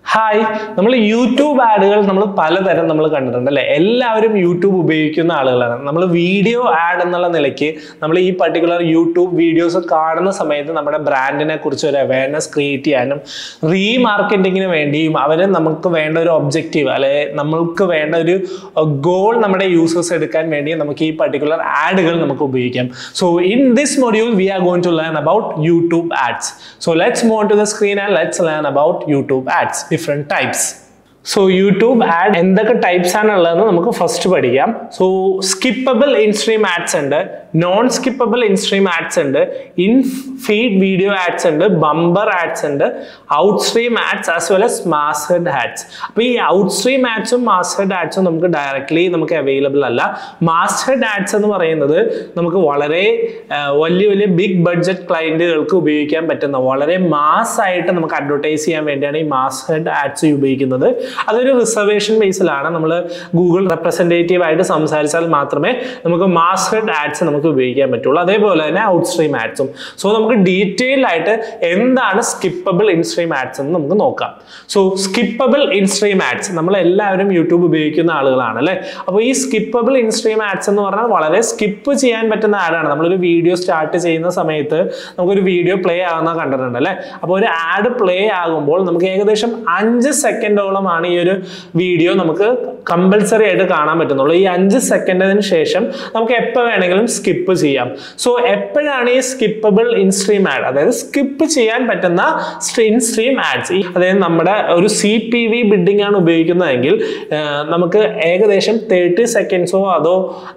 hi നമ്മൾ YouTube ആഡുകൾ നമ്മൾ പലതരം നമ്മൾ കണ്ടിട്ടുണ്ട് അല്ലേ എല്ലാവരും യൂട്യൂബ് ഉപയോഗിക്കുന്ന ആളുകളാണ് നമ്മൾ വീഡിയോ ആഡ് എന്നുള്ള നിലയ്ക്ക് നമ്മൾ ഈ പർട്ടിക്കുലർ യൂട്യൂബ് വീഡിയോസ് കാണുന്ന സമയത്ത് നമ്മുടെ ബ്രാൻഡിനെ കുറിച്ച് ഒരു അവയർനെസ് ക്രിയേറ്റ് ചെയ്യാനും റീമാർക്കറ്റിങ്ങിന് വേണ്ടിയും അവർ നമുക്ക് വേണ്ട ഒരു ഒബ്ജക്റ്റീവ് അല്ലെ നമ്മൾക്ക് വേണ്ട ഒരു ഗോൾ നമ്മുടെ യൂസേഴ്സ് എടുക്കാൻ വേണ്ടി നമുക്ക് ഈ പർട്ടിക്കുലർ ആഡുകൾ നമുക്ക് ഉപയോഗിക്കാം so in this module we are going to learn about YouTube ads so let's move to the screen and let's learn about YouTube ads different types so YouTube ad എന്തൊക്കെ ടൈപ്സ് ആണ് ഉള്ളതെന്ന് നമുക്ക് ഫസ്റ്റ് പഠിക്കാം so skippable instream ads ഉണ്ട് non skippable instream ads ഉണ്ട് in feed video ads ഉണ്ട് bumper ads ഉണ്ട് out stream ads as well as masthead ads അപ്പോൾ ഈ ഔട്ട് സ്ട്രീം ആഡ്സും മാസ്ഹെഡ് ആഡ്സും നമുക്ക് ഡയറക്ട്ലി നമുക്ക് അവൈലബിൾ അല്ല മാസ്ഹെഡ് ആഡ്സ് എന്ന് പറയുന്നത് നമുക്ക് വളരെ ആ, വലിയ വലിയ ബിഗ് ബഡ്ജറ്റ് ക്ലയൻറ്റുകൾക്ക് ഉപയോഗിക്കാൻ പറ്റുന്ന വളരെ മാസ് ആയിട്ട് നമുക്ക് അഡ്വർടൈസ് ചെയ്യാൻ വേണ്ടിയാണ് ഈ മാസ് ഹെഡ് ആഡ്സ് ഉപയോഗിക്കുന്നത് അതൊരു റിസർവേഷൻ ബേസിലാണ് നമ്മൾ ഗൂഗിൾ റെപ്രസെൻറ്റേറ്റീവ് ആയിട്ട് സംസാരിച്ചാൽ മാത്രമേ നമുക്ക് മാസ് ഹെഡ് ആഡ്സ് നമുക്ക് ഉപയോഗിക്കാൻ പറ്റുള്ളൂ അതേപോലെ തന്നെ ഔട്ട് സ്ട്രീം ആഡ്സും സോ നമുക്ക് ഡീറ്റെയിൽ ആയിട്ട് എന്താണ് സ്കിപ്പബിൾ ഇൻസ്ട്രീം ആഡ്സ് എന്ന് നമുക്ക് നോക്കാം സോ സ്കിപ്പബിൾ ഇൻസ്ട്രീം ആഡ്സ് നമ്മൾ എല്ലാവരും യൂട്യൂബ് ഉപയോഗിക്കുന്ന ആളുകളാണ് അല്ലേ അപ്പോൾ ഈ സ്കിപ്പബിൾ ഇൻസ്ട്രീം ആഡ്സ് എന്ന് പറഞ്ഞാൽ വളരെ സ്കിപ്പ് ചെയ്യാൻ പറ്റുന്ന ആഡാണ് നമ്മളൊരു വീഡിയോ സ്റ്റാർട്ട് ചെയ്യുന്ന സമയത്ത് നമുക്കൊരു വീഡിയോ പ്ലേ ആകുന്ന കണ്ടിട്ടുണ്ട് അല്ലേ അപ്പോൾ ഒരു ആഡ് പ്ലേ ആകുമ്പോൾ നമുക്ക് ഏകദേശം അഞ്ച് സെക്കൻഡോളമാണ് ഈ ഒരു വീഡിയോ നമുക്ക് കമ്പൽസറി ആയിട്ട് കാണാൻ പറ്റുന്നുള്ളൂ ഈ അഞ്ച് സെക്കൻഡിന് ശേഷം നമുക്ക് എപ്പോൾ വേണമെങ്കിലും സ്കിപ്പ് ചെയ്യാം സോ എപ്പോഴാണ് ഈ സ്കിപ്പബിൾ ഇൻസ്ട്രീം ആഡ് അതായത് സ്കിപ്പ് ചെയ്യാൻ പറ്റുന്ന ഇൻസ്ട്രീം ആഡ്സ് അതായത് നമ്മുടെ ഒരു സി പി വി ബിഡിംഗ് ആണ് ഉപയോഗിക്കുന്നതെങ്കിൽ ആ, നമുക്ക് ഏകദേശം തേർട്ടി സെക്കൻഡ്സോ അതോ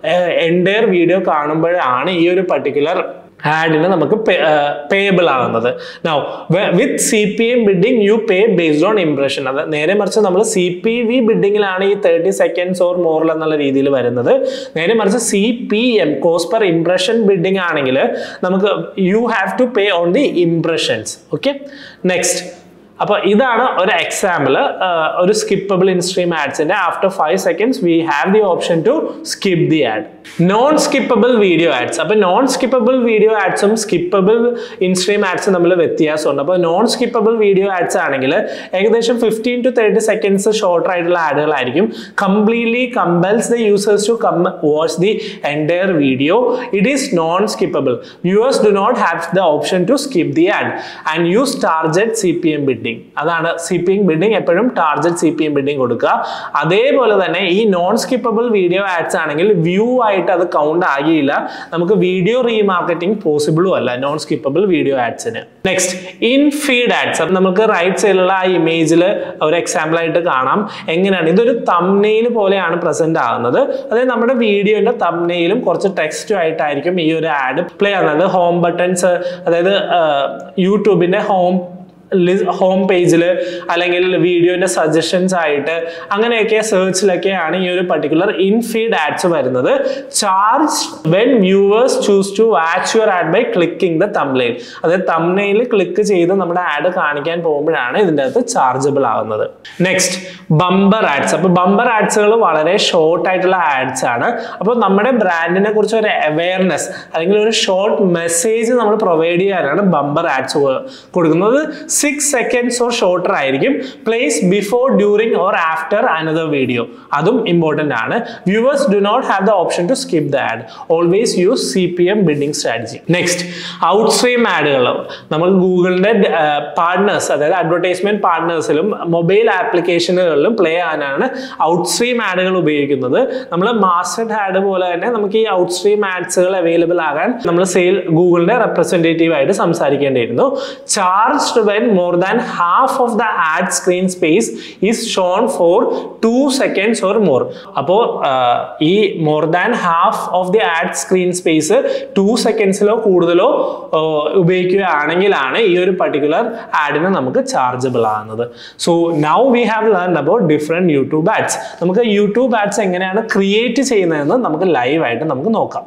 എൻഡയർ വീഡിയോ കാണുമ്പോഴാണ് ഈ ഒരു പർട്ടിക്കുലർ ആഡിന് നമുക്ക് പേയബിൾ ആകുന്നത് now with C P M bidding you pay based on impression അത് നേരെ മറിച്ച് നമ്മൾ സി പി വി ബിഡിങ്ങിലാണ് ഈ തേർട്ടി സെക്കൻഡ്സ് ഓർ മോറിൽ എന്നുള്ള രീതിയിൽ വരുന്നത് നേരെ മറിച്ച് C P M cost per impression bidding ആണെങ്കിൽ നമുക്ക് you have to pay on the impressions okay next അപ്പോൾ ഇതാണ് ഒരു എക്സാമ്പിൾ ഒരു സ്കിപ്പബിൾ ഇൻസ്ട്രീം ആഡ്സിന്റെ after five seconds we have the option to skip the ad non skippable video ads അപ്പോൾ non skippable video ആഡ്സും skippable instream ആഡ്സും തമ്മിൽ വ്യത്യാസമുണ്ട് അപ്പോൾ നോൺ സ്കിപ്പബിൾ വീഡിയോ ആഡ്സ് ആണെങ്കിൽ ഏകദേശം fifteen to thirty seconds shorter ആയിട്ടുള്ള ആഡുകളായിരിക്കും completely compels the users to come watch the entire video it is non skippable viewers do not have the option to skip the ad and use target C P M bidding അതാണ് C P M bidding എപ്പോഴും target C P M bidding കൊടുക്കുക അതേപോലെ തന്നെ ഈ non skippable video ads ആണെങ്കിൽ view ആയിട്ട് അത് count ആകിയില്ല നമുക്ക് വീഡിയോ റീമാർക്കറ്റിംഗ് പോസിബിളും അല്ല നോൺ സ്കിപ്പബിൾ വീഡിയോ ആഡ്സിന് നെക്സ്റ്റ് ഇൻ ഫീഡ് ആഡ്സ് അപ്പം നമുക്ക് റൈറ്റ് സൈഡിലുള്ള ആ ഇമേജിൽ ഒരു എക്സാമ്പിൾ ആയിട്ട് കാണാം എങ്ങനെയാണ് ഇതൊരു തമ്നെയിൽ പോലെയാണ് പ്രസന്റ് ആകുന്നത് അതായത് നമ്മുടെ വീഡിയോന്റെ തമ്നെയിലും കുറച്ച് ടെക്സ്റ്റും ആയിട്ടായിരിക്കും ഈ ഒരു ആഡ് പ്ലേ ആകുന്നത് ഹോം ബട്ടൺസ് അതായത് യൂട്യൂബിന്റെ ഹോം ഹോം പേജിൽ അല്ലെങ്കിൽ വീഡിയോന്റെ സജഷൻസ് ആയിട്ട് അങ്ങനെയൊക്കെ സെർച്ചിലൊക്കെയാണ് ഈ ഒരു പർട്ടിക്കുലർ ഇൻഫീഡ് ആഡ്സ് വരുന്നത് charge when viewers choose to watch your ad by clicking the thumbnail അതായത് തംനെയിൽ ക്ലിക്ക് ചെയ്ത് നമ്മുടെ ആഡ് കാണിക്കാൻ പോകുമ്പോഴാണ് ഇതിൻ്റെ അകത്ത് ചാർജബിൾ ആവുന്നത് നെക്സ്റ്റ് ബമ്പർ ആഡ്സ് അപ്പോൾ ബമ്പർ ആഡ്സുകൾ വളരെ ഷോർട്ട് ആയിട്ടുള്ള ആഡ്സ് ആണ് അപ്പോൾ നമ്മുടെ ബ്രാൻഡിനെ കുറിച്ച് ഒരു അവയർനെസ് അല്ലെങ്കിൽ ഒരു ഷോർട്ട് മെസ്സേജ് നമ്മൾ പ്രൊവൈഡ് ചെയ്യാനാണ് ബമ്പർ ആഡ്സ് കൊടുക്കുന്നത് സിക്സ് സെക്കൻഡ്സ് ഓർ ഷോർട്ടർ ആയിരിക്കും places before during or after another video അതും ഇമ്പോർട്ടൻ്റ് ആണ് viewers do not have the option to skip the ad always use C P M building strategy next out stream ആഡുകൾ നമ്മൾ ഗൂഗിളിന്റെ partners അതായത് advertisement പാർട്ട്നേഴ്സിലും mobile ആപ്ലിക്കേഷനുകളിലും play ആകാനാണ് out stream ആഡുകൾ ഉപയോഗിക്കുന്നത് നമ്മൾ മാസ്റ്റഡ് ആഡ് പോലെ തന്നെ നമുക്ക് ഈ ഔട്ട് സ്ട്രീം ആഡ്സുകൾ അവൈലബിൾ ആകാൻ നമ്മൾ സെയിൽ ഗൂഗിളിന്റെ റെപ്രസെൻറ്റേറ്റീവ് ആയിട്ട് സംസാരിക്കേണ്ടിയിരുന്നു charged when more than half of the ad screen space is shown for two seconds or more അപ്പോൾ ഈ more than half of the ad screen space two സെക്കൻഡ്സിലോ കൂടുതലോ ആ, ഉപയോഗിക്കുകയാണെങ്കിലാണ് ഈ ഒരു പർട്ടിക്കുലർ ആഡിന് നമുക്ക് ചാർജബിൾ ആകുന്നത് so now we have learn about different YouTube ads നമുക്ക് യൂട്യൂബ് ആഡ്സ് എങ്ങനെയാണ് ക്രിയേറ്റ് ചെയ്യുന്നതെന്ന് നമുക്ക് ലൈവായിട്ട് നമുക്ക് നോക്കാം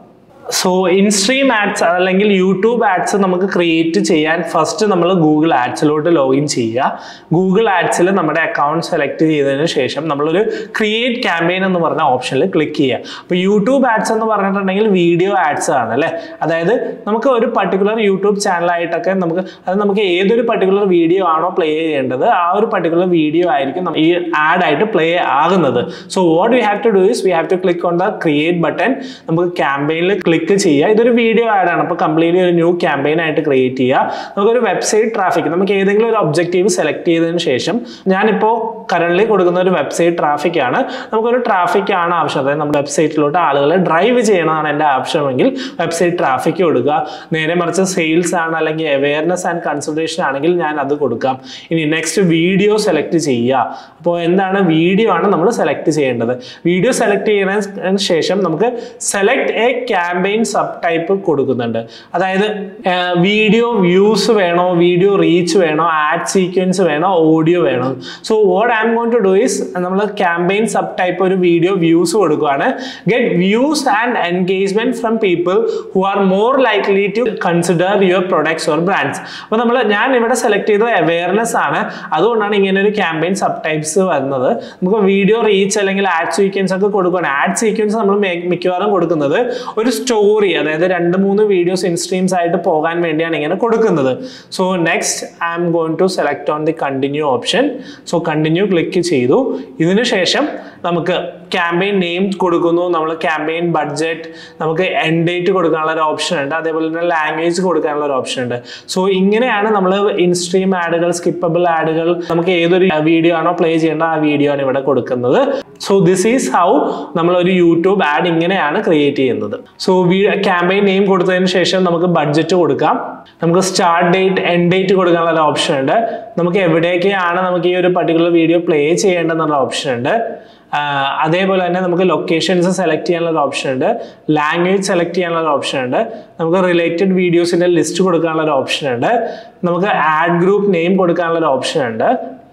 സോ ഇൻസ്ട്രീം ആഡ്സ് അല്ലെങ്കിൽ യൂട്യൂബ് ആഡ്സ് നമുക്ക് ക്രിയേറ്റ് ചെയ്യാൻ ഫസ്റ്റ് നമ്മൾ ഗൂഗിൾ ആഡ്സിലോട്ട് ലോഗിൻ ചെയ്യുക ഗൂഗിൾ ആഡ്സിൽ നമ്മുടെ അക്കൗണ്ട് സെലക്ട് ചെയ്തതിന് ശേഷം നമ്മളൊരു ക്രിയേറ്റ് ക്യാമ്പയിൻ എന്ന് പറഞ്ഞ ഓപ്ഷനിൽ ക്ലിക്ക് ചെയ്യുക അപ്പോൾ യൂട്യൂബ് ആഡ്സ് എന്ന് പറഞ്ഞിട്ടുണ്ടെങ്കിൽ വീഡിയോ ആഡ്സ് ആണ് അല്ലേ അതായത് നമുക്ക് ഒരു പർട്ടിക്കുലർ യൂട്യൂബ് ചാനലായിട്ടൊക്കെ നമുക്ക് അത് നമുക്ക് ഏതൊരു പർട്ടിക്കുലർ വീഡിയോ ആണോ പ്ലേ ചെയ്യേണ്ടത് ആ ഒരു പർട്ടിക്കുലർ വീഡിയോ ആയിരിക്കും നമ്മ- ഈ ആഡ് ആയിട്ട് പ്ലേ ആകുന്നത് so what we have to do is we have to click on the create button നമുക്ക് ക്യാമ്പയിനിൽ ക്ലിക്ക് ചെയ്യുക ഇതൊരു വീഡിയോ ആഡ് ആണ് അപ്പോൾ കംപ്ലീറ്റ്ലി ഒരു ന്യൂ ക്യാമ്പയിൻ ആയിട്ട് ക്രിയേറ്റ് ചെയ്യുക നമുക്കൊരു വെബ്സൈറ്റ് ട്രാഫിക് നമുക്ക് ഏതെങ്കിലും ഒരു ഒബ്ജക്റ്റീവ് സെലക്ട് ചെയ്തതിന് ശേഷം ഞാനിപ്പോൾ കറന്റ് കൊടുക്കുന്ന ഒരു വെബ്സൈറ്റ് ട്രാഫിക് ആണ് നമുക്കൊരു ട്രാഫിക് ആണ് ആവശ്യം അതായത് നമ്മുടെ വെബ്സൈറ്റിലോട്ട് ആളുകളെ ഡ്രൈവ് ചെയ്യണമെന്നാണ് എൻ്റെ ആവശ്യമെങ്കിൽ വെബ്സൈറ്റ് ട്രാഫിക് കൊടുക്കുക നേരെ മറിച്ച് സെയിൽസ് ആണ് അല്ലെങ്കിൽ അവയർനെസ് ആൻഡ് കൺസൾട്ടേഷൻ ആണെങ്കിൽ ഞാൻ അത് കൊടുക്കാം ഇനി നെക്സ്റ്റ് വീഡിയോ സെലക്ട് ചെയ്യുക അപ്പോൾ എന്താണ് വീഡിയോ ആണ് നമ്മൾ സെലക്ട് ചെയ്യേണ്ടത് വീഡിയോ സെലക്ട് ചെയ്യുന്നതിന് ശേഷം നമുക്ക് select a campaign sub type കൊടുക്കുന്നുണ്ട് അതായത് വീഡിയോ വ്യൂസ് വേണോ വീഡിയോ റീച്ച് വേണോ ആഡ് സീക്വൻസ് വേണോ ഓഡിയോ വേണോ so what I'm going to do is നമ്മൾ ക്യാമ്പയിൻ സബ് ടൈപ്പ് ഒരു വീഡിയോ വ്യൂസ് കൊടുക്കുകയാണ് get views and engagement from people who are more likely to consider your products or brands അപ്പോൾ നമ്മൾ ഞാൻ ഇവിടെ select ചെയ്തത് awareness ആണ് അതുകൊണ്ടാണ് ഇങ്ങനെ ഒരു ക്യാമ്പയിൻ സബ് ടൈപ്സ് വരുന്നത് നമുക്ക് വീഡിയോ റീച്ച് അല്ലെങ്കിൽ ആഡ് സീക്വൻസ് ഒക്കെ കൊടുക്കുകയാണ് ആഡ് സീക്വൻസ് നമ്മൾ മിക്കവാറും കൊടുക്കുന്നത് ഒരു സ്റ്റോറി അതായത് രണ്ട് മൂന്ന് വീഡിയോസ് ഇൻസ്ട്രീംസ് ആയിട്ട് പോകാൻ വേണ്ടിയാണ് ഇങ്ങനെ കൊടുക്കുന്നത് so next I'm going to select on the continue option so continue click ചെയ്തു ഇതിന് ശേഷം നമുക്ക് ക്യാമ്പയിൻ നെയിം കൊടുക്കുന്നു നമ്മൾ ക്യാമ്പയിൻ ബഡ്ജറ്റ് നമുക്ക് എൻഡ് ഡേറ്റ് കൊടുക്കാനുള്ള ഒരു ഓപ്ഷൻ ഉണ്ട് അതേപോലെ തന്നെ ലാംഗ്വേജ് കൊടുക്കാനുള്ള ഒരു ഓപ്ഷൻ ഉണ്ട് സോ ഇങ്ങനെയാണ് നമ്മൾ ഇൻസ്ട്രീം ആഡുകൾ സ്കിപ്പബിൾ ആഡുകൾ നമുക്ക് ഏതൊരു വീഡിയോ ആണോ പ്ലേ ചെയ്യേണ്ട ആ വീഡിയോ ആണ് ഇവിടെ കൊടുക്കുന്നത് സോ ദിസ് ഈസ് ഹൗ നമ്മൾ ഒരു യൂട്യൂബ് ആഡ് ഇങ്ങനെയാണ് ക്രിയേറ്റ് ചെയ്യുന്നത് സോ ക്യാമ്പയിൻ നെയിം കൊടുത്തതിന് ശേഷം നമുക്ക് ബഡ്ജറ്റ് കൊടുക്കാം നമുക്ക് സ്റ്റാർട്ട് ഡേറ്റ് എൻഡ് ഡേറ്റ് കൊടുക്കാനുള്ള ഒരു ഓപ്ഷൻ ഉണ്ട് നമുക്ക് എവിടേക്കാണ് നമുക്ക് ഈ ഒരു പർട്ടിക്കുലർ വീഡിയോ പ്ലേ ചെയ്യേണ്ടതെന്നുള്ള ഓപ്ഷൻ ഉണ്ട് ആഹ് അതേപോലെ തന്നെ നമുക്ക് ലൊക്കേഷൻസ് സെലക്ട് ചെയ്യാനുള്ള ഒരു ഓപ്ഷൻ ഉണ്ട് ലാംഗ്വേജ് സെലക്ട് ചെയ്യാനുള്ള ഒരു ഓപ്ഷൻ ഉണ്ട് നമുക്ക് റിലേറ്റഡ് വീഡിയോസിന്റെ ലിസ്റ്റ് കൊടുക്കാനുള്ള ഒരു ഓപ്ഷൻ ഉണ്ട് നമുക്ക് ആഡ് ഗ്രൂപ്പ് നെയിം കൊടുക്കാനുള്ള ഒരു ഓപ്ഷൻ ഉണ്ട്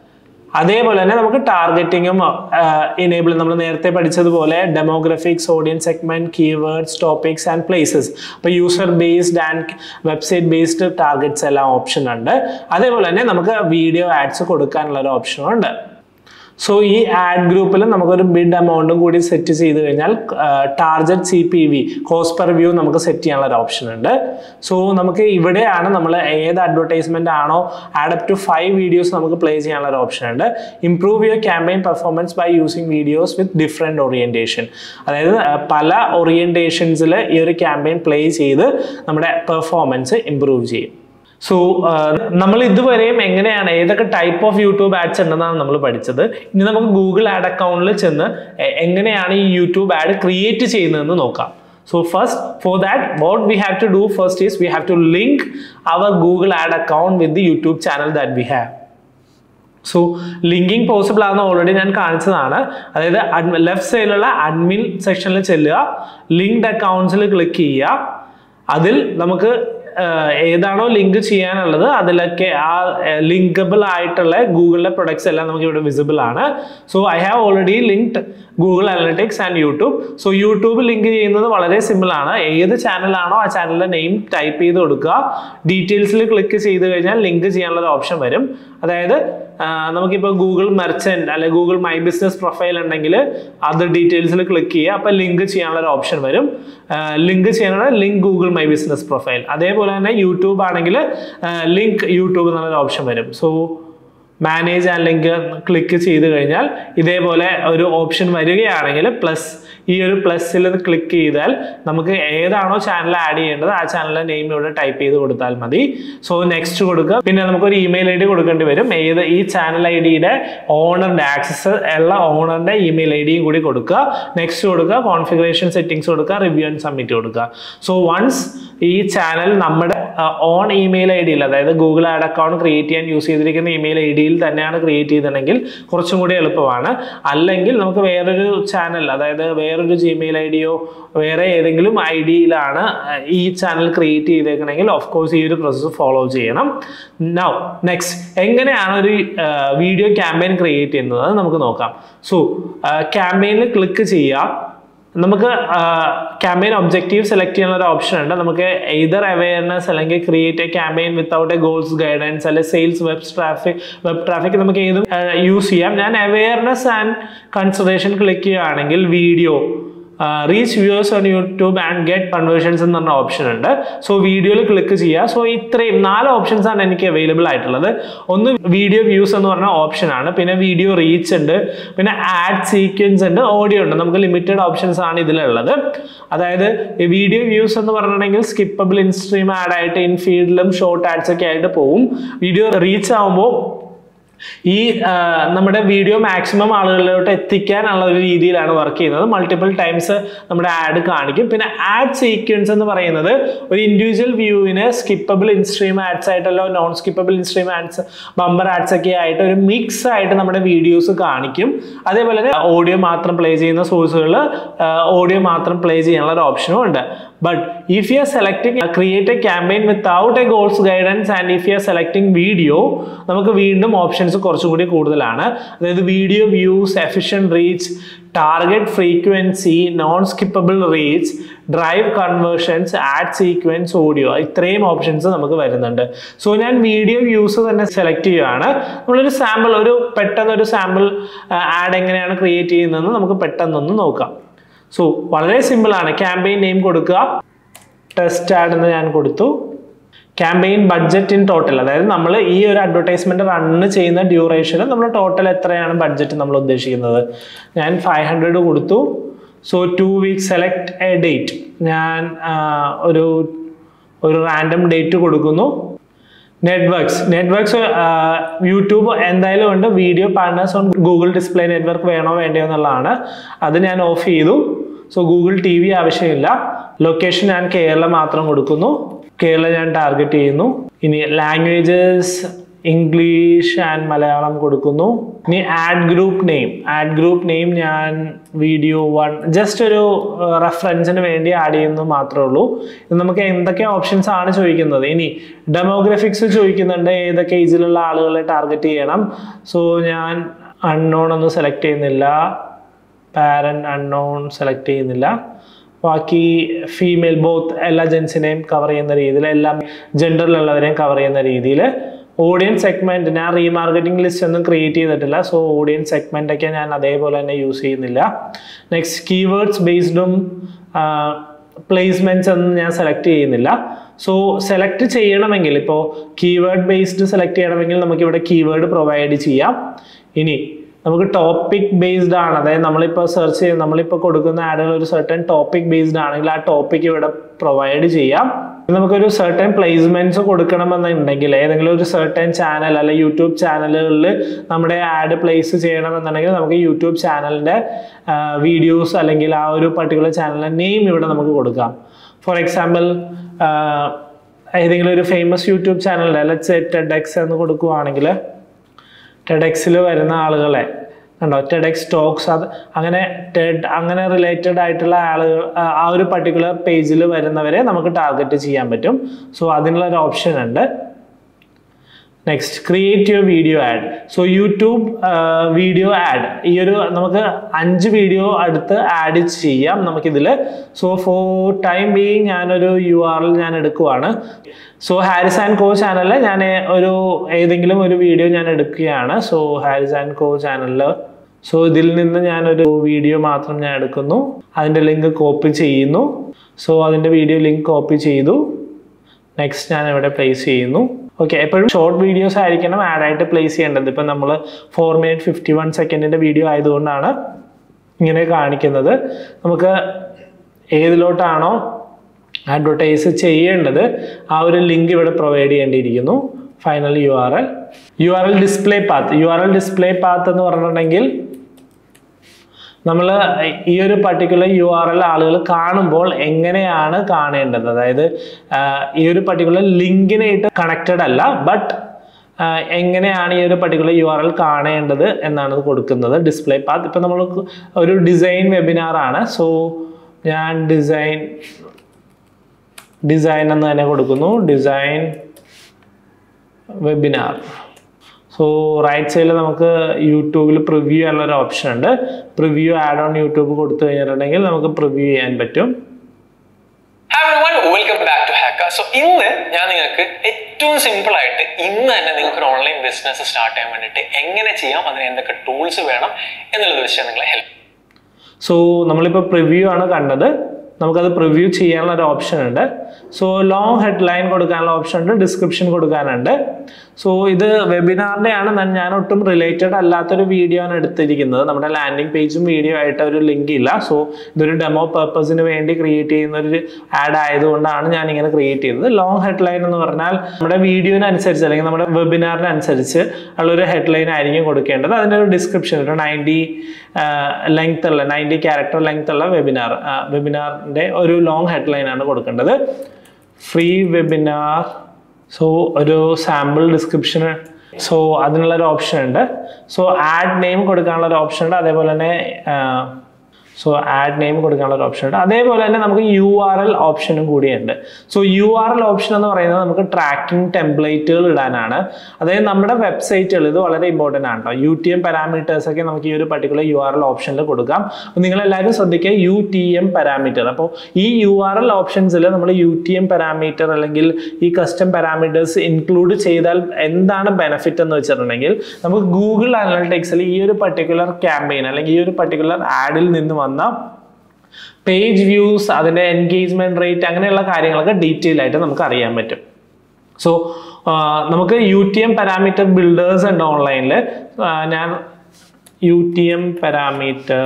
അതേപോലെ തന്നെ നമുക്ക് ടാർഗറ്റിങ്ങും ഇനേബിൾ നമ്മൾ നേരത്തെ പഠിച്ചതുപോലെ demographics audience segment keywords topics and places അപ്പോൾ user based and website based targets എല്ലാം ഓപ്ഷൻ ഉണ്ട് അതേപോലെ തന്നെ നമുക്ക് വീഡിയോ ആഡ്സ് കൊടുക്കാനുള്ള ഒരു ഓപ്ഷനും ഉണ്ട് സോ ഈ ആഡ് ഗ്രൂപ്പിൽ നമുക്കൊരു ബിഡ് എമൗണ്ടും കൂടി സെറ്റ് ചെയ്ത് കഴിഞ്ഞാൽ target C P V cost per view നമുക്ക് സെറ്റ് ചെയ്യാനുള്ള ഒരു ഓപ്ഷൻ ഉണ്ട് സോ നമുക്ക് ഇവിടെയാണ് നമ്മൾ ഏത് അഡ്വർടൈസ്മെന്റ് ആണോ add up to five videos നമുക്ക് പ്ലേ ചെയ്യാനുള്ള ഒരു ഓപ്ഷൻ ഉണ്ട് improve your campaign performance by using videos with different orientation അതായത് ആ, പല ഓറിയന്റേഷൻസിൽ ഈ ഒരു ക്യാമ്പയിൻ പ്ലേ ചെയ്ത് നമ്മുടെ പെർഫോമൻസ് ഇംപ്രൂവ് ചെയ്യും സോ നമ്മൾ ഇതുവരെയും എങ്ങനെയാണ് ഏതൊക്കെ ടൈപ്പ് ഓഫ് യൂട്യൂബ് ആഡ്സ് ഉണ്ടെന്നാണ് നമ്മൾ പഠിച്ചത് ഇനി നമുക്ക് ഗൂഗിൾ ആഡ് അക്കൗണ്ടിൽ ചെന്ന് എ- എങ്ങനെയാണ് ഈ യൂട്യൂബ് ആഡ് ക്രിയേറ്റ് ചെയ്യുന്നതെന്ന് നോക്കാം so first for that what we have to do first is we have to link our Google ad account with the YouTube channel that we have so linking possible ആണെന്ന് already ഞാൻ കാണിച്ചതാണ് അതായത് left സൈഡിലുള്ള admin സെക്ഷനിൽ ചെല്ലുക linked അക്കൗണ്ട്സിൽ click ചെയ്യുക അതിൽ നമുക്ക് ആഹ്, ഏതാണോ ലിങ്ക് ചെയ്യാനുള്ളത് അതിലൊക്കെ ആ ലിങ്കബിൾ ആയിട്ടുള്ള ഗൂഗിളിലെ പ്രൊഡക്ട്സ് എല്ലാം നമുക്ക് ഇവിടെ വിസിബിൾ ആണ് so I have already linked Google Analytics and YouTube so YouTube link ചെയ്യുന്നത് വളരെ സിമ്പിൾ ആണ് ഏത് ചാനലാണോ ആ ചാനലിന്റെ നെയിം ടൈപ്പ് ചെയ്ത് കൊടുക്കുക ഡീറ്റെയിൽസിൽ ക്ലിക്ക് ചെയ്ത് കഴിഞ്ഞാൽ ലിങ്ക് ചെയ്യാനുള്ള ഒരു ഓപ്ഷൻ വരും അതായത് ആ, നമുക്കിപ്പോൾ ഗൂഗിൾ മെർച്ചൻറ്റ് അല്ലെങ്കിൽ ഗൂഗിൾ മൈ ബിസിനസ് പ്രൊഫൈൽ ഉണ്ടെങ്കിൽ അത് ഡീറ്റെയിൽസിൽ ക്ലിക്ക് ചെയ്യുക അപ്പോൾ ലിങ്ക് ചെയ്യാനുള്ള ഒരു ഓപ്ഷൻ വരും ലിങ്ക് ചെയ്യാനുള്ള link Google my business profile അതേപോലെ തന്നെ യൂട്യൂബ് ആണെങ്കിൽ ലിങ്ക് യൂട്യൂബ് എന്നുള്ളൊരു ഓപ്ഷൻ വരും so manage and link click ചെയ്ത് കഴിഞ്ഞാൽ ഇതേപോലെ ഒരു ഓപ്ഷൻ വരികയാണെങ്കിൽ പ്ലസ് ഈ ഒരു പ്ലസ്സിൽ ക്ലിക്ക് ചെയ്താൽ നമുക്ക് ഏതാണോ ചാനൽ ആഡ് ചെയ്യേണ്ടത് ആ ചാനലിന്റെ നെയിം ഇവിടെ ടൈപ്പ് ചെയ്ത് കൊടുത്താൽ മതി സോ നെക്സ്റ്റ് കൊടുക്കുക പിന്നെ നമുക്കൊരു ഇമെയിൽ ഐ ഡി കൊടുക്കേണ്ടി വരും ഏത് ഈ ചാനൽ ഐ ഡിയുടെ ഓണറിന്റെ ആക്സസ് ഉള്ള ഓണറിന്റെ ഇമെയിൽ ഐ ഡിയും കൂടി കൊടുക്കുക നെക്സ്റ്റ് കൊടുക്കുക കോൺഫിഗറേഷൻ സെറ്റിംഗ്സ് കൊടുക്കുക റിവ്യൂ ആൻഡ് സബ്മിറ്റ് കൊടുക്കുക സോ വൺസ് ഈ ചാനൽ നമ്മുടെ ഓൺ ഇമെയിൽ ഐ ഡിയിൽ അതായത് ഗൂഗിൾ ആഡ് അക്കൗണ്ട് ക്രിയേറ്റ് ചെയ്യാൻ യൂസ് ചെയ്തിരിക്കുന്ന ഇമെയിൽ ഐ ഡിയിൽ തന്നെയാണ് ക്രിയേറ്റ് ചെയ്തിട്ടുണ്ടെങ്കിൽ കുറച്ചും കൂടി എളുപ്പമാണ് അല്ലെങ്കിൽ നമുക്ക് വേറൊരു ചാനൽ അതായത് വേറൊരു ജിമെയിൽ ഐ ഡിയോ വേറെ ഏതെങ്കിലും ഐ ഡിയിലാണ് ഈ ചാനൽ ക്രിയേറ്റ് ചെയ്തേക്കണമെങ്കിൽ ഓഫ് കോഴ്സ് ഈ ഒരു പ്രോസസ്സ് ഫോളോ ചെയ്യണം നൗ നെക്സ്റ്റ് എങ്ങനെയാണ് ഒരു വീഡിയോ ക്യാമ്പയിൻ ക്രിയേറ്റ് ചെയ്യുന്നത് അത് നമുക്ക് നോക്കാം സോ ക്യാമ്പയിനിൽ ക്ലിക്ക് ചെയ്യുക നമുക്ക് ക്യാമ്പയിൻ ഒബ്ജക്റ്റീവ് സെലക്ട് ചെയ്യാനുള്ള ഒരു ഓപ്ഷൻ ഉണ്ട് നമുക്ക് എയ്തർ അവയർനെസ് അല്ലെങ്കിൽ create a campaign without a goals guidance അല്ലെങ്കിൽ sales web traffic web traffic നമുക്ക് ഏതും യൂസ് ചെയ്യാം ഞാൻ അവയർനെസ് ആൻഡ് കൺസിഡറേഷൻ ക്ലിക്ക് ചെയ്യുകയാണെങ്കിൽ video reach viewers on YouTube and get conversions എന്ന് പറഞ്ഞ ഓപ്ഷൻ ഉണ്ട് സോ വീഡിയോയിൽ ക്ലിക്ക് ചെയ്യുക സോ ഇത്രയും നാല് ഓപ്ഷൻസ് ആണ് എനിക്ക് അവൈലബിൾ ആയിട്ടുള്ളത് ഒന്ന് വീഡിയോ വ്യൂസ് എന്ന് പറഞ്ഞ ഓപ്ഷൻ ആണ് പിന്നെ വീഡിയോ റീച്ച് ഉണ്ട് പിന്നെ ആഡ് സീക്വൻസ് ഉണ്ട് ഓഡിയോ ഉണ്ട് നമുക്ക് ലിമിറ്റഡ് ഓപ്ഷൻസ് ആണ് ഇതിലുള്ളത് അതായത് വീഡിയോ വ്യൂസ് എന്ന് പറഞ്ഞിട്ടുണ്ടെങ്കിൽ സ്കിപ്പബിൾ ഇൻസ്ട്രീം ആഡ് ആയിട്ട് ഇൻ ഫീൽഡിലും ഷോർട്ട് ആഡ്സ് ഒക്കെ ആയിട്ട് പോകും വീഡിയോ റീച്ച് ആകുമ്പോൾ ഈ ആ, നമ്മുടെ വീഡിയോ മാക്സിമം ആളുകളിലോട്ട് എത്തിക്കാനുള്ള ഒരു രീതിയിലാണ് വർക്ക് ചെയ്യുന്നത് മൾട്ടിപ്പിൾ ടൈംസ് നമ്മുടെ ആഡ് കാണിക്കും പിന്നെ ആഡ് സീക്വൻസ് എന്ന് പറയുന്നത് ഒരു ഇൻഡിവിജ്വൽ വ്യൂവിന് സ്കിപ്പബിൾ ഇൻസ്ട്രീം ആഡ്സ് ആയിട്ടല്ലോ non skippable instream ads bumper ads ഒക്കെ ആയിട്ട് ഒരു മിക്സ് ആയിട്ട് നമ്മുടെ വീഡിയോസ് കാണിക്കും അതേപോലെ തന്നെ ഓഡിയോ മാത്രം പ്ലേ ചെയ്യുന്ന സോഴ്സുകളിൽ ഓഡിയോ മാത്രം പ്ലേ ചെയ്യാനുള്ള ഒരു ഓപ്ഷനും ഉണ്ട് but if you are selecting create a campaign without a goals guidance and if you are selecting video നമുക്ക് വീണ്ടും ഓപ്ഷൻസ് കുറച്ചും കൂടി കൂടുതലാണ് അതായത് video views efficient reach target frequency non skippable reach drive conversions ad sequence audio ഇത്രയും options നമുക്ക് വരുന്നുണ്ട് so ഞാൻ വീഡിയോ വ്യൂസ് തന്നെ സെലക്ട് ചെയ്യുകയാണ് നമ്മളൊരു സാമ്പിൾ ഒരു പെട്ടെന്ന് ഒരു സാമ്പിൾ ആഡ് എങ്ങനെയാണ് ക്രിയേറ്റ് ചെയ്യുന്നതെന്ന് നമുക്ക് പെട്ടെന്നൊന്ന് നോക്കാം സോ വളരെ സിമ്പിൾ ആണ് ക്യാമ്പയിൻ നെയിം കൊടുക്കുക ടെസ്റ്റ് ആഡ് എന്ന് ഞാൻ കൊടുത്തു ക്യാമ്പയിൻ ബഡ്ജറ്റ് ഇൻ ടോട്ടൽ അതായത് നമ്മൾ ഈ ഒരു അഡ്വർടൈസ്മെന്റ് റണ്ണ് ചെയ്യുന്ന ഡ്യൂറേഷന് നമ്മൾ ടോട്ടൽ എത്രയാണ് ബഡ്ജറ്റ് നമ്മൾ ഉദ്ദേശിക്കുന്നത് ഞാൻ ഫൈവ് ഹൺഡ്രഡ് കൊടുത്തു so two weeks select a date ഞാൻ ആ, ഒരു ഒരു റാൻഡം ഡേറ്റ് കൊടുക്കുന്നു നെറ്റ്വർക്ക്സ് നെറ്റ്വർക്ക്സ് യൂട്യൂബ് എന്തായാലും ഉണ്ട് video partners on Google display network വേണോ വേണ്ടയോ എന്നുള്ളതാണ് അത് ഞാൻ ഓഫ് ചെയ്തു സോ ഗൂഗിൾ ടി വി ആവശ്യമില്ല ലൊക്കേഷൻ ഞാൻ കേരളം മാത്രം കൊടുക്കുന്നു കേരളം ഞാൻ ടാർഗറ്റ് ചെയ്യുന്നു ഇനി ലാംഗ്വേജസ് ഇംഗ്ലീഷ് ആൻഡ് മലയാളം കൊടുക്കുന്നു ഇനി ad group name ad group name ഞാൻ വീഡിയോ വൺ ജസ്റ്റ് ഒരു റെഫറൻസിന് വേണ്ടി ആഡ് ചെയ്യുന്നു മാത്രമേ ഉള്ളൂ ഇത് നമുക്ക് എന്തൊക്കെ ഓപ്ഷൻസ് ആണ് ചോദിക്കുന്നത് ഇനി ഡെമോഗ്രഫിക്സ് ചോദിക്കുന്നുണ്ട് ഏതൊക്കെ ഏജിലുള്ള ആളുകളെ ടാർഗറ്റ് ചെയ്യണം സോ ഞാൻ അൺനോൺ ഒന്നും സെലക്ട് ചെയ്യുന്നില്ല പാരന്റ് അൺനോൺ സെലക്ട് ചെയ്യുന്നില്ല ബാക്കി ഫീമെയിൽ ബോത്ത് എല്ലാ ജെൻസിനെയും കവർ ചെയ്യുന്ന രീതിയിൽ എല്ലാ ജെൻഡറിലുള്ളവരെയും കവർ ചെയ്യുന്ന രീതിയിൽ ഓഡിയൻസ് സെഗ്മെന്റ് ഞാൻ റീമാർക്കറ്റിംഗ് ലിസ്റ്റ് ഒന്നും ക്രിയേറ്റ് ചെയ്തിട്ടില്ല സോ ഓഡിയൻസ് സെഗ്മെന്റ് ഒക്കെ ഞാൻ അതേപോലെ തന്നെ യൂസ് ചെയ്യുന്നില്ല നെക്സ്റ്റ് കീവേഡ്സ് ബേസ്ഡും പ്ലേസ്മെന്റ്സ് ഒന്നും ഞാൻ സെലക്ട് ചെയ്യുന്നില്ല സോ സെലക്ട് ചെയ്യണമെങ്കിൽ ഇപ്പോൾ കീവേഡ് ബേസ്ഡ് സെലക്ട് ചെയ്യണമെങ്കിൽ നമുക്ക് ഇവിടെ കീവേഡ് പ്രൊവൈഡ് ചെയ്യാം ഇനി നമുക്ക് ടോപ്പിക് ബേസ്ഡ് ആണ് അതായത് നമ്മളിപ്പോൾ സെർച്ച് ചെയ്ത് നമ്മളിപ്പോൾ കൊടുക്കുന്ന ആഡുകൾ ഒരു സർട്ടൻ ടോപ്പിക് ബേസ്ഡ് ആണെങ്കിൽ ആ ടോപ്പിക് ഇവിടെ പ്രൊവൈഡ് ചെയ്യാം നമുക്കൊരു സർട്ടൻ പ്ലേസ്മെന്റ്സ് കൊടുക്കണമെന്നുണ്ടെങ്കിൽ ഏതെങ്കിലും ഒരു സർട്ടൻ ചാനൽ അല്ലെ യൂട്യൂബ് ചാനലുകളിൽ നമ്മുടെ ആഡ് പ്ലേസ് ചെയ്യണമെന്നുണ്ടെങ്കിൽ നമുക്ക് യൂട്യൂബ് ചാനലിൻ്റെ വീഡിയോസ് അല്ലെങ്കിൽ ആ ഒരു പർട്ടിക്കുലർ ചാനലിൻ്റെ നെയിം ഇവിടെ നമുക്ക് കൊടുക്കാം ഫോർ എക്സാമ്പിൾ ഏതെങ്കിലും ഒരു ഫേമസ് യൂട്യൂബ് ചാനലിൻ്റെ ലെറ്റ്സ് ടെഡെക്സ് എന്ന് കൊടുക്കുവാണെങ്കിൽ ടെഡെക്സിൽ വരുന്ന ആളുകളെ കണ്ടോ ടെഡെക്സ് ടോക്സ് അത് അങ്ങനെ ടെഡ് അങ്ങനെ റിലേറ്റഡ് ആയിട്ടുള്ള ആളുകൾ ആ ആ ഒരു പർട്ടിക്കുലർ പേജിൽ വരുന്നവരെ നമുക്ക് ടാർഗറ്റ് ചെയ്യാൻ പറ്റും സോ അതിനുള്ള ഒരു ഓപ്ഷൻ ഉണ്ട് next create your video ad so YouTube video ad ഈ ഒരു നമുക്ക് അഞ്ച് വീഡിയോ അടുത്ത് ആഡ് ചെയ്യാം നമുക്കിതിൽ സോ ഫോർ ടൈം ബീങ് ഞാനൊരു യു ആർ എൽ ഞാൻ എടുക്കുവാണ് സോ ഹാരിസ് ആൻഡ് കോ ചാനലിൽ ഞാൻ ഒരു ഏതെങ്കിലും ഒരു വീഡിയോ ഞാൻ എടുക്കുകയാണ് സോ ഹാരിസ് ആൻഡ് കോ ചാനലിൽ സോ ഇതിൽ നിന്ന് ഞാനൊരു വീഡിയോ മാത്രം ഞാൻ എടുക്കുന്നു അതിൻ്റെ ലിങ്ക് കോപ്പി ചെയ്യുന്നു സോ അതിൻ്റെ വീഡിയോ ലിങ്ക് കോപ്പി ചെയ്തു നെക്സ്റ്റ് ഞാൻ ഇവിടെ പ്ലേസ് ചെയ്യുന്നു ഓക്കെ എപ്പോഴും ഷോർട്ട് വീഡിയോസ് ആയിരിക്കണം ആഡ് ആയിട്ട് പ്ലേസ് ചെയ്യേണ്ടത് ഇപ്പം നമ്മൾ ഫോർ മിനിറ്റ് ഫിഫ്റ്റി വൺ സെക്കൻഡിൻ്റെ വീഡിയോ ആയതുകൊണ്ടാണ് ഇങ്ങനെ കാണിക്കുന്നത് നമുക്ക് ഏതിലോട്ടാണോ അഡ്വർടൈസ് ചെയ്യേണ്ടത് ആ ഒരു ലിങ്ക് ഇവിടെ പ്രൊവൈഡ് ചെയ്യേണ്ടിയിരിക്കുന്നു final U R L U R L display path U R L display path എന്ന് പറഞ്ഞിട്ടുണ്ടെങ്കിൽ നമ്മൾ ഈ ഒരു പർട്ടിക്കുലർ യു ആർ എൽ ആളുകൾ കാണുമ്പോൾ എങ്ങനെയാണ് കാണേണ്ടത് അതായത് ആഹ് ഈ ഒരു പർട്ടിക്കുലർ ലിങ്കിനായിട്ട് കണക്റ്റഡ് അല്ല ബട്ട് എങ്ങനെയാണ് ഈ ഒരു പർട്ടിക്കുലർ യു ആർ എൽ കാണേണ്ടത് എന്നാണ് ഇത് കൊടുക്കുന്നത് ഡിസ്പ്ലേ പാത്ത് ഇപ്പം നമ്മൾ ഒരു ഡിസൈൻ വെബിനാർ ആണ് സോ ഞാൻ ഡിസൈൻ ഡിസൈൻ എന്ന് തന്നെ കൊടുക്കുന്നു design webinar so so right സൈഡിൽ നമുക്ക് യൂട്യൂബിൽ പ്രിവ്യൂ ചെയ്യാനുള്ള ഒരു ഓപ്ഷൻ ഉണ്ട് പ്രിവ്യൂ ആഡ് ഓൺ യൂട്യൂബ് കൊടുത്തു കഴിഞ്ഞിട്ടുണ്ടെങ്കിൽ നമുക്ക് പ്രിവ്യൂ ചെയ്യാൻ പറ്റും വെൽക്കം ബാക്ക് ടു ഹാക്ക സോ ഇന്ന് ഞാൻ നിങ്ങൾക്ക് ഏറ്റവും സിമ്പിൾ ആയിട്ട് ഇന്ന് തന്നെ നിങ്ങൾക്ക് ഒരു ഓൺലൈൻ ബിസിനസ് സ്റ്റാർട്ട് ചെയ്യാൻ വേണ്ടിയിട്ട് എങ്ങനെ ചെയ്യാം അതിന് എന്തൊക്കെ ടൂൾസ് വേണം എന്നുള്ളത് വെച്ച് നിങ്ങളെ ഹെൽപ്പ് സോ നമ്മളിപ്പോൾ പ്രിവ്യൂ ആണ് കണ്ടത് നമുക്കത് പ്രിവ്യൂ ചെയ്യാനുള്ള ഒരു ഓപ്ഷൻ ഉണ്ട് സോ ലോങ് ഹെഡ്ലൈൻ കൊടുക്കാനുള്ള ഓപ്ഷൻ ഉണ്ട് ഡിസ്ക്രിപ്ഷൻ കൊടുക്കാനുണ്ട് സോ ഇത് വെബിനാറിൻ്റെ ആണ് ഞാൻ- ഞാൻ ഒട്ടും റിലേറ്റഡ് അല്ലാത്തൊരു വീഡിയോ ആണ് എടുത്തിരിക്കുന്നത് നമ്മുടെ ലാൻഡിംഗ് പേജും വീഡിയോ ആയിട്ട് ഒരു ലിങ്ക് ഇല്ല സോ ഇതൊരു ഡെമോ പർപ്പസിന് വേണ്ടി ക്രിയേറ്റ് ചെയ്യുന്ന ഒരു ആഡ് ആയതുകൊണ്ടാണ് ഞാൻ ഇങ്ങനെ ക്രിയേറ്റ് ചെയ്തത് ലോങ് ഹെഡ്ലൈൻ എന്ന് പറഞ്ഞാൽ നമ്മുടെ വീഡിയോനനുസരിച്ച് അല്ലെങ്കിൽ നമ്മുടെ വെബിനാറിനനുസരിച്ച് ഉള്ളൊരു ഹെഡ്ലൈൻ ആയിരിക്കും കൊടുക്കേണ്ടത് അതിൻ്റെ ഒരു ഡിസ്ക്രിപ്ഷൻ ഒരു നയൻറ്റി ലെങ്ത് ഉള്ള നയൻറ്റി ക്യാരക്ടർ ലെങ്ത് ഉള്ള വെബിനാർ വെബിനാറിൻ്റെ ഒരു ലോങ് ഹെഡ്ലൈൻ ആണ് കൊടുക്കേണ്ടത് ഫ്രീ വെബിനാർ സോ ഒരു സാമ്പിൾ ഡിസ്ക്രിപ്ഷൻ സോ അതിനുള്ള ഒരു ഓപ്ഷൻ ഉണ്ട് സോ ആഡ് നെയിം കൊടുക്കാനുള്ള ഒരു ഓപ്ഷൻ ഉണ്ട് അതേപോലെ തന്നെ സോ ആഡ് നെയിം കൊടുക്കാനുള്ള ഒരു ഓപ്ഷൻ ഉണ്ട് അതേപോലെ തന്നെ നമുക്ക് യു ആർ എൽ ഓപ്ഷനും കൂടിയുണ്ട് so U R L option എന്ന് പറയുന്നത് നമുക്ക് ട്രാക്കിംഗ് ടെംപ്ലേറ്റുകൾ ഇടാനാണ് അതായത് നമ്മുടെ വെബ്സൈറ്റുകൾ ഇത് വളരെ ഇമ്പോർട്ടൻ്റ് ആണ് കേട്ടോ യു ടി എം പാരാമീറ്റേഴ്സ് ഒക്കെ നമുക്ക് ഈ ഒരു പർട്ടിക്കുലർ യു ആർ എൽ ഓപ്ഷനിൽ കൊടുക്കാം അപ്പോൾ നിങ്ങൾ എല്ലാവരും ശ്രദ്ധിക്കുക യു ടി എം പാരാമീറ്റർ അപ്പോൾ ഈ യു ആർ എൽ ഓപ്ഷൻസിൽ നമ്മൾ യു ടി എം പാരാമീറ്റർ അല്ലെങ്കിൽ ഈ കസ്റ്റം പാരാമീറ്റേഴ്സ് ഇൻക്ലൂഡ് ചെയ്താൽ എന്താണ് ബെനിഫിറ്റ് എന്ന് വെച്ചിട്ടുണ്ടെങ്കിൽ നമുക്ക് ഗൂഗിൾ അനലിറ്റിക്സിൽ ഈ ഒരു പർട്ടിക്കുലർ ക്യാമ്പയിൻ അല്ലെങ്കിൽ ഈ ഒരു പർട്ടിക്കുലർ ആഡിൽ നിന്ന് വന്ന പേജ് വ്യൂസ് അതിൻ്റെ എൻഗേജ്മെന്റ് റേറ്റ് അങ്ങനെയുള്ള കാര്യങ്ങളൊക്കെ ഡീറ്റെയിൽ ആയിട്ട് നമുക്ക് അറിയാൻ പറ്റും സോ നമുക്ക് U T M parameter builders ഉണ്ട് ഓൺലൈനിൽ ഞാൻ U T M parameter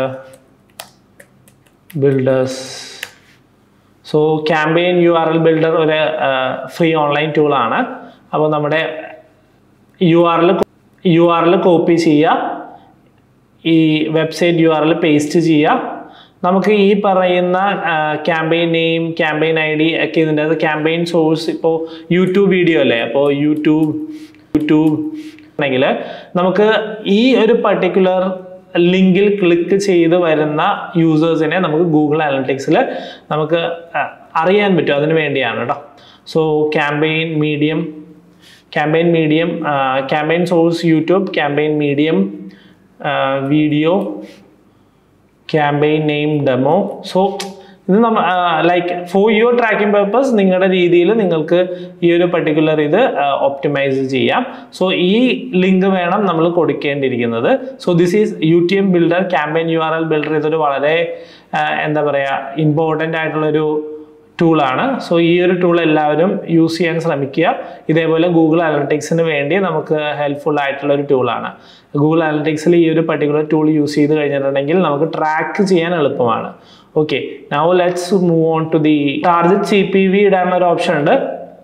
builders so campaign U R L builder ഒരു ഫ്രീ ഓൺലൈൻ ടൂളാണ് അപ്പോൾ നമ്മുടെ U R L U R L copy ചെയ്യുക ഈ website U R L paste ചെയ്യുക നമുക്ക് ഈ പറയുന്ന campaign name campaign I D ഒക്കെ ഇതിൻ്റെ അത് ക്യാമ്പയിൻ സോഴ്സ് ഇപ്പോൾ യൂട്യൂബ് വീഡിയോ അല്ലേ അപ്പോൾ യൂട്യൂബ് യൂട്യൂബ് ആണെങ്കിൽ നമുക്ക് ഈ ഒരു പർട്ടിക്കുലർ ലിങ്കിൽ ക്ലിക്ക് ചെയ്ത് വരുന്ന യൂസേഴ്സിനെ നമുക്ക് ഗൂഗിൾ അനലിറ്റിക്സിൽ നമുക്ക് ആ, അറിയാൻ പറ്റും അതിന് വേണ്ടിയാണ് കേട്ടോ so campaign medium campaign medium campaign source YouTube campaign medium video campaign name demo so ഇത് നമ്മ like for your tracking purpose നിങ്ങളുടെ രീതിയിൽ നിങ്ങൾക്ക് ഈ ഒരു പർട്ടിക്കുലർ ഇത് ഒപ്റ്റിമൈസ് ചെയ്യാം സോ ഈ ലിങ്ക് വേണം നമ്മൾ കൊടുക്കേണ്ടിയിരിക്കുന്നത് so this is U T M builder campaign U R L builder ഇതൊരു വളരെ ആ, എന്താ പറയുക ഇമ്പോർട്ടൻ്റ് ആയിട്ടുള്ളൊരു ടൂളാണ് സോ ഈ ഒരു ടൂൾ എല്ലാവരും യൂസ് ചെയ്യാൻ ശ്രമിക്കുക ഇതേപോലെ ഗൂഗിൾ അനലിറ്റിക്സിന് വേണ്ടി നമുക്ക് ഹെൽപ്ഫുൾ ആയിട്ടുള്ള ഒരു ടൂളാണ് ഗൂഗിൾ അനലിറ്റിക്സിൽ ഈ ഒരു പർട്ടിക്കുലർ ടൂൾ യൂസ് ചെയ്ത് കഴിഞ്ഞിട്ടുണ്ടെങ്കിൽ നമുക്ക് ട്രാക്ക് ചെയ്യാൻ എളുപ്പമാണ് okay now let's move on to the target C P V ഇടാനുള്ള ഒരു ഓപ്ഷൻ ഉണ്ട്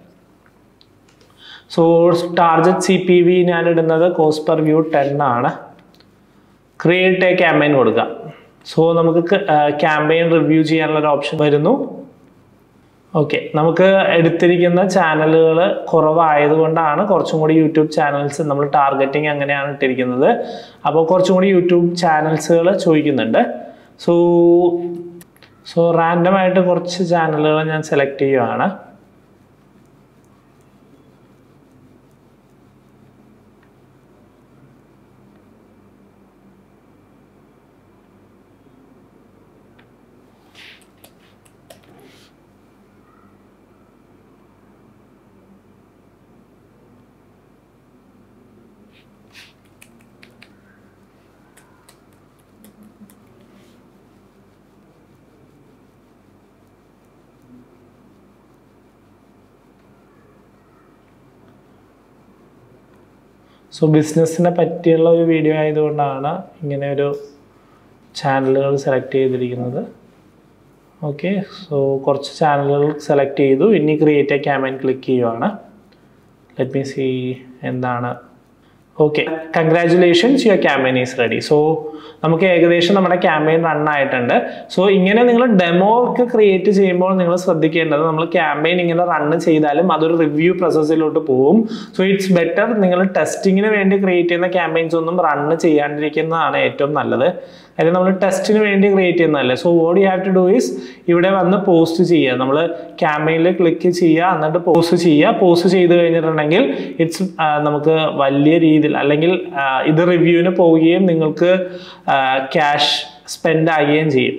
so target C P V ഞാൻ ഇടുന്നത് കോസ്റ്റ് പെർ വ്യൂ ടെൻ ആണ് ക്രിയേറ്റ് എ ക്യാമ്പയിൻ കൊടുക്കാം സോ നമുക്ക് ക്യാമ്പയിൻ റിവ്യൂ ചെയ്യാനുള്ള ഒരു ഓപ്ഷൻ വരുന്നു ഓക്കെ നമുക്ക് എടുത്തിരിക്കുന്ന ചാനലുകൾ കുറവായതുകൊണ്ടാണ് കുറച്ചും കൂടി യൂട്യൂബ് ചാനൽസ് നമ്മൾ ടാർഗറ്റിംഗ് അങ്ങനെയാണ് ഇട്ടിരിക്കുന്നത് അപ്പോൾ കുറച്ചും കൂടി യൂട്യൂബ് ചാനൽസുകൾ ചോദിക്കുന്നുണ്ട് സോ സോ റാൻഡമായിട്ട് കുറച്ച് ചാനലുകൾ ഞാൻ സെലക്ട് ചെയ്യുവാണ് സോ ബിസിനസ്സിനെ പറ്റിയുള്ള ഒരു വീഡിയോ ആയതുകൊണ്ടാണ് ഇങ്ങനെ ഒരു ചാനലുകൾ സെലക്ട് ചെയ്തിരിക്കുന്നത് ഓക്കെ സോ കുറച്ച് ചാനലുകൾ സെലക്ട് ചെയ്തു ഇനി ക്രിയേറ്റ് എ ക്യാമ്പയിൻ ക്ലിക്ക് ചെയ്യുവാണ് ലെറ്റ് മീ സി എന്താണ് okay congratulations your campaign is ready so നമുക്ക് ഏകദേശം നമ്മുടെ ക്യാമ്പയിൻ റൺ ആയിട്ടുണ്ട് സോ ഇങ്ങനെ നിങ്ങൾ ഡെമോ ഒക്കെ ക്രിയേറ്റ് ചെയ്യുമ്പോൾ നിങ്ങൾ ശ്രദ്ധിക്കേണ്ടത് നമ്മൾ ക്യാമ്പയിൻ ഇങ്ങനെ റൺ ചെയ്താലും അതൊരു റിവ്യൂ പ്രോസസ്സിലോട്ട് പോകും സോ ഇറ്റ്സ് ബെറ്റർ നിങ്ങൾ ടെസ്റ്റിങ്ങിന് വേണ്ടി ക്രിയേറ്റ് ചെയ്യുന്ന ക്യാമ്പയിൻസ് ഒന്നും റൺ ചെയ്യാണ്ടിരിക്കുന്നതാണ് ഏറ്റവും നല്ലത് കാര്യം നമ്മൾ ടെസ്റ്റിന് വേണ്ടി ക്രിയേറ്റ് ചെയ്യുന്നതല്ലേ so what you have to do is ഇവിടെ വന്ന് പോസ്റ്റ് ചെയ്യുക നമ്മൾ ക്യാമ്പയിനിൽ ക്ലിക്ക് ചെയ്യുക എന്നിട്ട് പോസ്റ്റ് ചെയ്യുക പോസ്റ്റ് ചെയ്ത് കഴിഞ്ഞിട്ടുണ്ടെങ്കിൽ ഇറ്റ്സ് നമുക്ക് വലിയ രീതിയിൽ സമയത്തിൽ അല്ലെങ്കിൽ ആ, ഇത് റിവ്യൂവിന് പോവുകയും നിങ്ങൾക്ക് ക്യാഷ് സ്പെൻഡ് ആകുകയും ചെയ്യും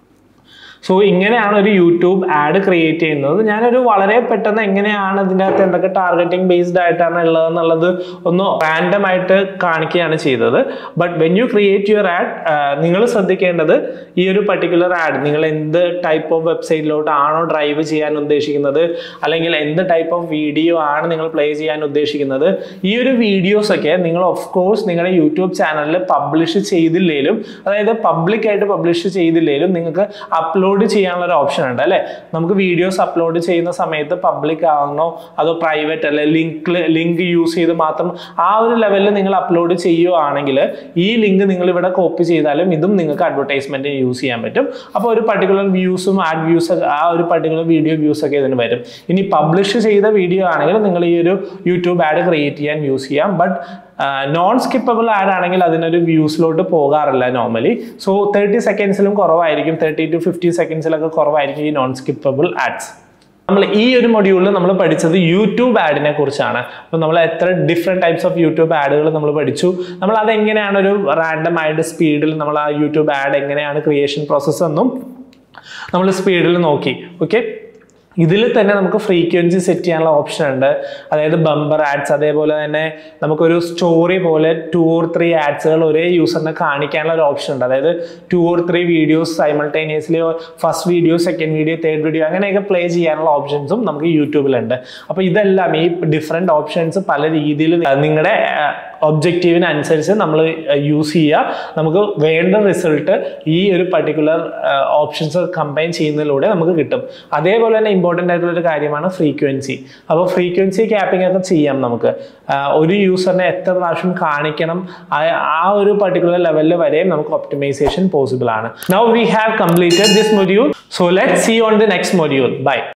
സോ ഇങ്ങനെയാണ് ഒരു യൂട്യൂബ് ആഡ് ക്രിയേറ്റ് ചെയ്യുന്നത് ഞാനൊരു വളരെ പെട്ടെന്ന് എങ്ങനെയാണ് ഇതിൻ്റെ അകത്ത് എന്തൊക്കെ ടാർഗറ്റിംഗ് ബേസ്ഡ് ആയിട്ടാണ് ഉള്ളത് എന്നുള്ളത് ഒന്ന് റാൻഡം ആയിട്ട് കാണിക്കുകയാണ് ചെയ്തത് but when you create your ad നിങ്ങൾ ശ്രദ്ധിക്കേണ്ടത് ഈ ഒരു പർട്ടിക്കുലർ ആഡ് നിങ്ങൾ എന്ത് ടൈപ്പ് ഓഫ് വെബ്സൈറ്റിലോട്ടാണോ ഡ്രൈവ് ചെയ്യാൻ ഉദ്ദേശിക്കുന്നത് അല്ലെങ്കിൽ എന്ത് ടൈപ്പ് ഓഫ് വീഡിയോ ആണ് നിങ്ങൾ പ്ലേ ചെയ്യാൻ ഉദ്ദേശിക്കുന്നത് ഈ ഒരു വീഡിയോസ് ഒക്കെ നിങ്ങൾ ഓഫ് കോഴ്സ് നിങ്ങളുടെ യൂട്യൂബ് ചാനലിൽ പബ്ലിഷ് ചെയ്തില്ലേലും അതായത് പബ്ലിക് ആയിട്ട് പബ്ലിഷ് ചെയ്തില്ലേലും നിങ്ങൾക്ക് അപ്ലോഡ് ചെയ്യാനുള്ള ഒരു ഓപ്ഷൻ ഉണ്ട് അല്ലേ നമുക്ക് വീഡിയോസ് അപ്ലോഡ് ചെയ്യുന്ന സമയത്ത് പബ്ലിക് ആകണോ അതോ പ്രൈവറ്റ് അല്ലെ ലിങ്ക് ലിങ്ക് യൂസ് ചെയ്ത് മാത്രം ആ ഒരു ലെവലിൽ നിങ്ങൾ അപ്ലോഡ് ചെയ്യുകയാണെങ്കിൽ ഈ ലിങ്ക് നിങ്ങൾ ഇവിടെ കോപ്പി ചെയ്താലും ഇതും നിങ്ങൾക്ക് അഡ്വർടൈസ്മെന്റ് യൂസ് ചെയ്യാൻ പറ്റും അപ്പോൾ ഒരു പർട്ടിക്കുലർ വ്യൂസും ആഡ് വ്യൂസ് ആ ഒരു പർട്ടിക്കുലർ വീഡിയോ വ്യൂസ് ഒക്കെ ഇതിന് വരും ഇനി പബ്ലിഷ് ചെയ്ത വീഡിയോ ആണെങ്കിൽ നിങ്ങൾ ഈ ഒരു യൂട്യൂബ് ആഡ് ക്രിയേറ്റ് ചെയ്യാൻ യൂസ് ചെയ്യാം ബട്ട് നോൺ സ്കിപ്പബിൾ ആഡ് ആണെങ്കിൽ അതിനൊരു വ്യൂസിലോട്ട് പോകാറില്ല നോർമലി സോ തേർട്ടി സെക്കൻഡ്സിലും കുറവായിരിക്കും തേർട്ടി ടു ഫിഫ്റ്റി സെക്കൻഡ്സിലൊക്കെ കുറവായിരിക്കും ഈ നോൺ സ്കിപ്പബിൾ ആഡ്സ് നമ്മൾ ഈ ഒരു മൊഡ്യൂളിൽ നമ്മൾ പഠിച്ചത് യൂട്യൂബ് ആഡിനെ കുറിച്ചാണ് അപ്പോൾ നമ്മൾ എത്ര ഡിഫറെൻറ്റ് ടൈപ്സ് ഓഫ് യൂട്യൂബ് ആഡുകൾ നമ്മൾ പഠിച്ചു നമ്മൾ അത് എങ്ങനെയാണ് ഒരു റാൻഡം ആയിട്ട് സ്പീഡിൽ നമ്മൾ ആ യൂട്യൂബ് ആഡ് എങ്ങനെയാണ് ക്രിയേഷൻ പ്രോസസ്സ് എന്നും നമ്മൾ സ്പീഡിൽ നോക്കി ഓക്കെ ഇതിൽ തന്നെ നമുക്ക് ഫ്രീക്വൻസി സെറ്റ് ചെയ്യാനുള്ള ഓപ്ഷൻ ഉണ്ട് അതായത് ബമ്പർ ആഡ്സ് അതേപോലെ തന്നെ നമുക്കൊരു സ്റ്റോറി പോലെ ടു ഓർ ത്രീ ആഡ്സുകൾ ഒരേ യൂസറിനെ കാണിക്കാനുള്ള ഒരു ഓപ്ഷൻ ഉണ്ട് അതായത് two or three videos simultaneously first video second video third video അങ്ങനെയൊക്കെ പ്ലേ ചെയ്യാനുള്ള ഓപ്ഷൻസും നമുക്ക് യൂട്യൂബിലുണ്ട് അപ്പോൾ ഇതെല്ലാം ഈ ഡിഫറെൻറ്റ് ഓപ്ഷൻസ് പല രീതിയിൽ നിങ്ങളുടെ ഒബ്ജക്റ്റീവിന് അനുസരിച്ച് നമ്മൾ യൂസ് ചെയ്യുക നമുക്ക് വേണ്ട റിസൾട്ട് ഈ ഒരു പർട്ടിക്കുലർ ഓപ്ഷൻസ് കമ്പൈൻ ചെയ്യുന്നതിലൂടെ നമുക്ക് കിട്ടും അതേപോലെ തന്നെ ഇമ്പോർട്ടൻ്റ് ആയിട്ടുള്ള ഒരു കാര്യമാണ് ഫ്രീക്വൻസി അപ്പോൾ ഫ്രീക്വൻസി ക്യാപ്പിംഗ് ഒക്കെ ചെയ്യാം നമുക്ക് ആ, ഒരു യൂസറിനെ എത്ര പ്രാവശ്യം കാണിക്കണം ആ- ആ ഒരു പർട്ടിക്കുലർ ലെവലിൽ വരെയും നമുക്ക് ഒപ്റ്റിമൈസേഷൻ പോസിബിൾ ആണ് now we have completed this module so let see on the next module by